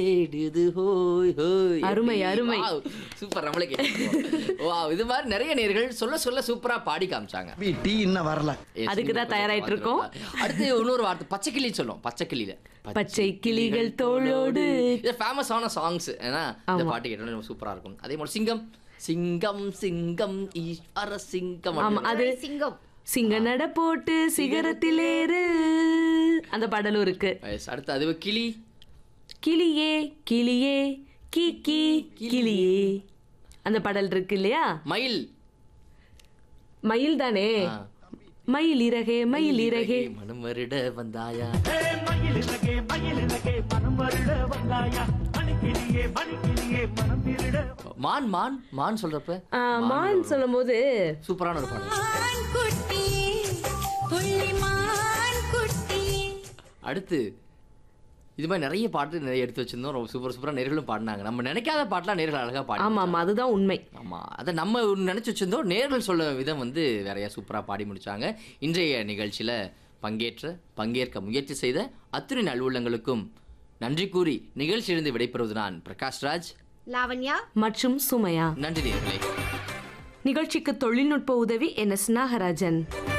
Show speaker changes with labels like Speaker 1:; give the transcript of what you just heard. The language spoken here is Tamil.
Speaker 1: தேடுது ஹோய் ஹோய்
Speaker 2: அருமை, அருமை.
Speaker 1: சூப்பர் நம்மளே கேட்கும் வா இது மாதிரி நிறைய நேர்கள் சொல்ல சொல்ல சூப்பரா பாடி காமிச்சாங்க
Speaker 3: டீ இன்னும் வரல
Speaker 1: Yes,
Speaker 2: அதுக்கு தான்
Speaker 1: நீங்க
Speaker 2: தயாராயிட்டு இருக்கோம்.
Speaker 1: அடுத்து இன்னொரு வார்த்தை பச்சை கிளி சொல்லும் பச்சை கிளியில
Speaker 2: பச்சை கிளிகள் தோளோடு.
Speaker 1: இது ஃபேமஸான சாங்ஸ் ஏன்னா இந்த
Speaker 2: ஆமா.
Speaker 1: பாட்டு கேட்டோம்னா ரொம்ப சூப்பரா இருக்கும் அதே மாதிரி சிங்கம் சிங்கம் சிங்கம் ஈஸ்வர சிங்கம்
Speaker 2: ஆமா
Speaker 1: அப்படின்னு.
Speaker 2: அது
Speaker 4: சிங்கம்
Speaker 2: சிங்க நட போட்டு சிகரத்திலேறு அந்த பாடலும் இருக்கு
Speaker 1: Yes, அடுத்து அது கிளி
Speaker 2: கிளியே கிளியே கீ கீ கிளியே அந்த பாடல் இருக்கு இல்லையா
Speaker 1: மயில்
Speaker 2: மயில் தானே
Speaker 1: ஆ.
Speaker 2: மயில் இறகே மயில் இறகே
Speaker 1: மனம் வருட வந்தாயா
Speaker 5: மயிலிறகே மயிலிறகே மனம் வருட வந்தாயா மணிக்கிளியே மணிக்கிளியே மனம் திருட
Speaker 1: மான் மான் மான் சொல்றப்ப
Speaker 2: ஆ, மான் சொல்லும் போது
Speaker 1: சூப்பரான ஒரு பாடல்
Speaker 4: மான் குட்டி புள்ளி மான் குட்டி
Speaker 1: அடுத்து இது மாதிரி நிறைய பாட்டு நிறைய எடுத்து வச்சிருந்தோம் ரொம்ப சூப்பர் சூப்பரா நேர்களும் பாடினாங்க நம்ம நினைக்காத பாட்டுலாம் நேர்கள் அழகா பாடி
Speaker 2: ஆமா ஆமா அதுதான் உண்மை
Speaker 1: ஆமா அதை நம்ம ஒண்ணு நினைச்சு வச்சிருந்தோம் நேர்கள் சொல்ல விதம் வந்து வேறையா சூப்பரா பாடி முடிச்சாங்க இன்றைய நிகழ்ச்சியில பங்கேற்ற பங்கேற்க முயற்சி செய்த அத்துணை நல்வுள்ளங்களுக்கும் நன்றி கூறி நிகழ்ச்சியிலிருந்து விடைபெறுவது நான் பிரகாஷ் ராஜ்
Speaker 4: லாவண்யா
Speaker 2: மற்றும் சுமையா
Speaker 1: நன்றி நேர்களே
Speaker 2: நிகழ்ச்சிக்கு தொழில்நுட்ப உதவி என் எஸ் நாகராஜன்